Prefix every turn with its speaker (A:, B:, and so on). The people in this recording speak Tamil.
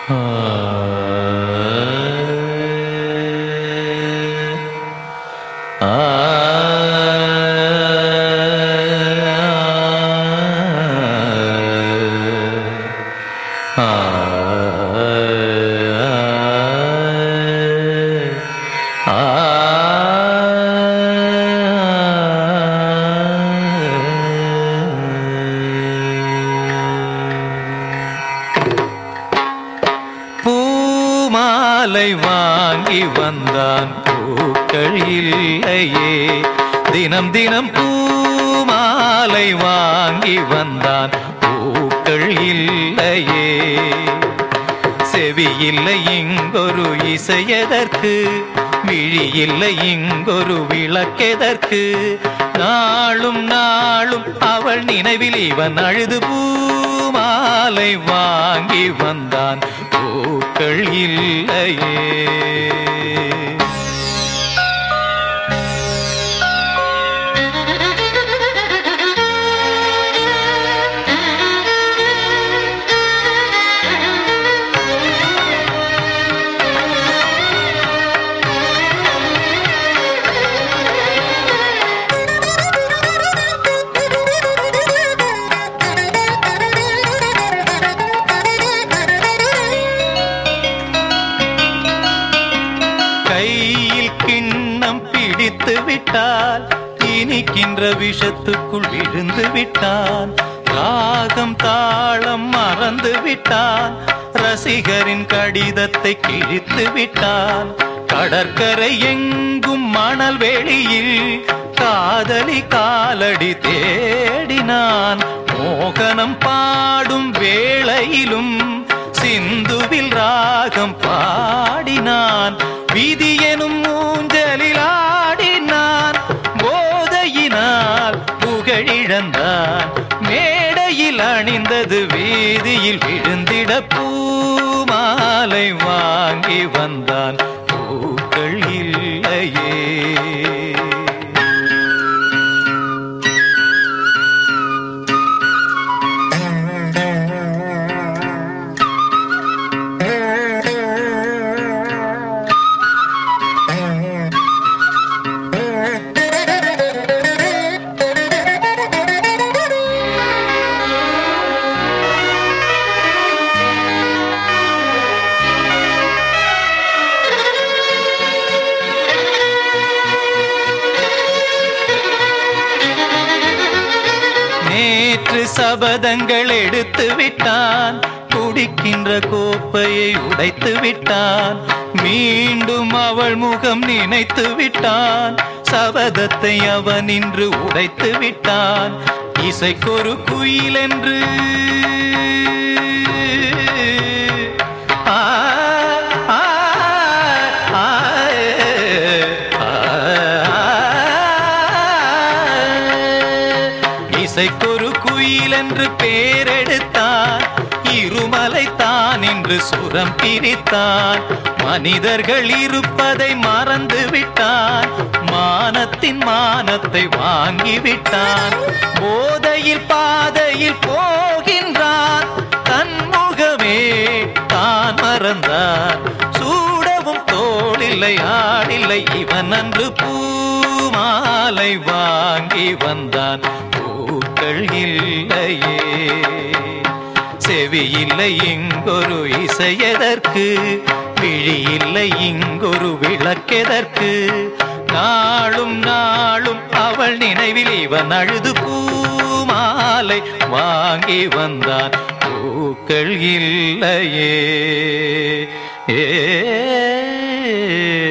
A: பூமாலை வாங்கி வந்தான் பூக்கள் இல்லையே தினம் தினம் பூமாலை வாங்கி வந்தான் பூக்கள் இல்லையே செவி இல்லை இங்கொரு இசையதற்கு விழி இல்லை இங்கொரு விளக்கெதற்கு நாளும் நாளும் அவள் நினைவில் இவன் அழுது பூமாலை வாங்கி வந்தான் பூக்கள் இல்லையே கையில் கிண்ணம் பிடித்து விட்டால் இனிக்கின்ற விஷத்துக்குள் விழுந்து விட்டான் ராகம் தாளம் மறந்து விட்டான் ரசிகரின் கடிதத்தை கிழித்து விட்டான் கடற்கரை எங்கும் மணல் வெளியில் காதலி காலடி தேடினான் மோகனம் பாடும் வேளையிலும் சிந்துவில் ராகம் பாடினான் விதி எனும் ஊஞ்சலில் ஆடினான் போதையினால் புகழிழந்தான் மேடையில் அணிந்தது வீதியில் விழுந்திட பூமாலை வாங்கி வந்தான் பூக்கள் இல்லையே நேற்று சபதங்கள் எடுத்து விட்டான் குடிக்கின்ற கோப்பையை உடைத்து விட்டான் மீண்டும் அவள் முகம் நினைத்து விட்டான் சபதத்தை அவன் இன்று உடைத்து விட்டான் இசைக்கொரு குயில் என்று ஆ, ஆ, ஆ, இசைக்கொரு குயில் என்று பேரெடுத்தான் இருமலை தான் என்று சுரம் பிரித்தான் மனிதர்கள் இருப்பதை மறந்து விட்டான் மானத்தின் மானத்தை வாங்கி விட்டான் போதையில் பாதையில் போகின்றான் தன்முகமே தான் மறந்தான் சூடவும் தோளில்லை ஆடில்லை இவன் அன்று பூமாலை வாங்கி வந்தான் பூக்கள் இல்லையே செவி இல்லை இங்கொரு இசையதற்கு விழி இல்லை இங்கொரு விளக்கெதற்கு நாளும் நாளும் அவள் நினைவில் இவன் அழுது பூமாலை வாங்கி வந்தான் பூக்கள் இல்லையே ஏ